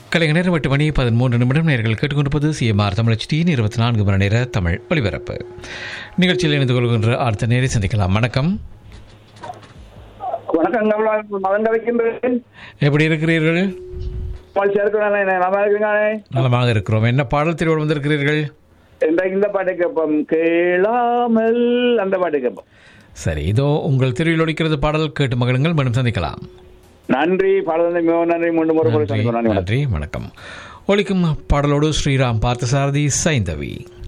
கலைஞர் நேரம் எட்டு மணி பதிமூன்று நிமிடம் நேர்கள் கேட்டுக்கொண்டிருப்பது சிஎம்ஆர் தமிழ் டியின் இருபத்தி நான்கு மணி நேர தமிழ் ஒலிபரப்பு நிகழ்ச்சியில் இணைந்து கொள்கின்ற அடுத்த நேரை சந்திக்கலாம் வணக்கம் வணக்கம் கமலா மதன் கதைக்கின்றேன் எப்படி இருக்கிறீர்கள் மகிழ்ச்சியா இருக்கிறேன் நல்லா இருக்கிறீங்களே நலமாக இருக்கிறோம் என்ன பாடல் திருவோடு வந்திருக்கிறீர்கள் இந்த இந்த பாட்டு கேட்போம் கேளாமல் அந்த பாட்டு கேட்போம் சரி இதோ உங்கள் தெருவில் ஒலிக்கிறது பாடல் கேட்டு மகளுங்கள் மீண்டும் சந்திக்கலாம் நன்றி பாடல் மிகவும் நன்றி மூன்று முறை கூட நன்றி சந்திப்போம் நன்றி வணக்கம். நன்றி வணக்கம் ஒலிக்கும் பாடலோடு ஸ்ரீராம் பார்த்தசாரதி சைந்தவி